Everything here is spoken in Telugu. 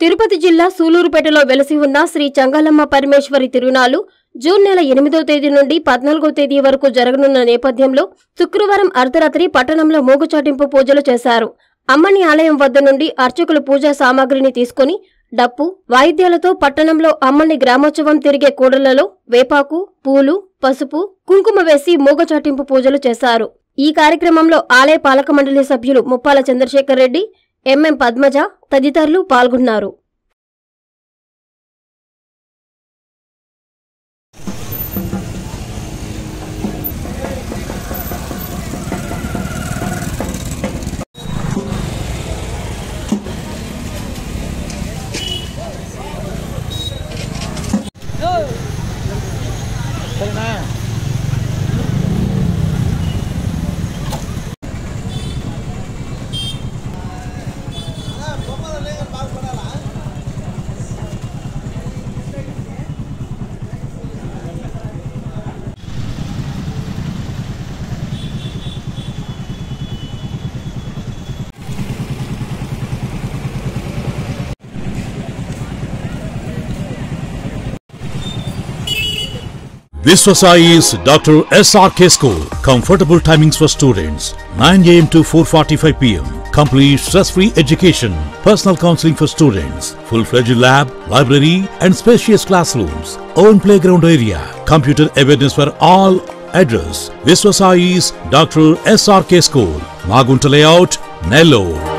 తిరుపతి జిల్లా సూలూరుపేటలో వెలసి ఉన్న శ్రీ చంగాలమ్మ పరమేశ్వరి తిరునాళ్లు జూన్ నెల ఎనిమిదో తేదీ నుండి పద్నాలుగో తేదీ వరకు జరగనున్న నేపథ్యంలో శుక్రవారం అర్ధరాత్రి పట్టణంలో మూగుచాటింపు పూజలు చేశారు అమ్మని ఆలయం వద్ద నుండి అర్చకులు పూజా సామాగ్రిని తీసుకుని డప్పు వాయిద్యాలతో పట్టణంలో అమ్మని గ్రామోత్సవం తిరిగే కూడళ్లలో వేపాకు పూలు పసుపు కుంకుమ వేసి మూగచాటింపు పూజలు చేశారు ఈ కార్యక్రమంలో ఆలయ పాలక మండలి సభ్యులు ముప్పాల చంద్రశేఖర్ రెడ్డి ఎంఎం పద్మజ తదితరులు పాల్గొన్నారు Viswasai is Dr. SRK School. Comfortable timings for students 9 am to 4:45 pm. Complete stress-free education. Personal counseling for students. Full-fledged lab, library, and spacious classrooms. Own playground area. Computer awareness for all. Address: Viswasai is Dr. SRK School. Magunta Layout, Nellore.